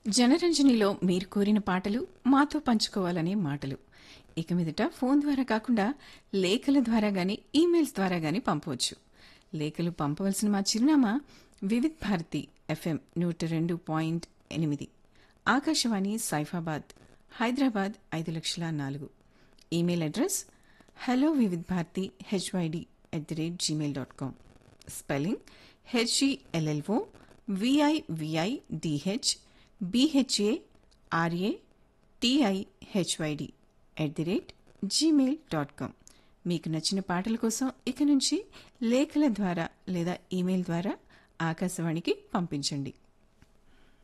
జనరంజనిలో మీరు కోరిన పాటలు మాతో పంచుకోవాలనే మాటలు ఇక మీదట ఫోన్ ద్వారా కాకుండా లేఖల ద్వారా గాని ఈమెయిల్స్ ద్వారా గాని పంపవచ్చు లేఖలు పంపవలసిన మా చిరునామా వివిధ్ భారతి ఎఫ్ఎం నూట రెండు పాయింట్ ఎనిమిది ఆకాశవాణి సైఫాబాద్ హైదరాబాద్ ఐదు లక్షల నాలుగు email address hello Vividh Bharathi HYD at the rate Gmail dot com spelling H E L L O V I V I D H B H A R A T I H Y D at the rate Gmail dot com మీకు నచ్చిన పాటల కోసం ఇక నుంచి లేఖల ద్వారా లేదా ఈమెయిల్ ద్వారా ఆకాశవాణికి పంపించండి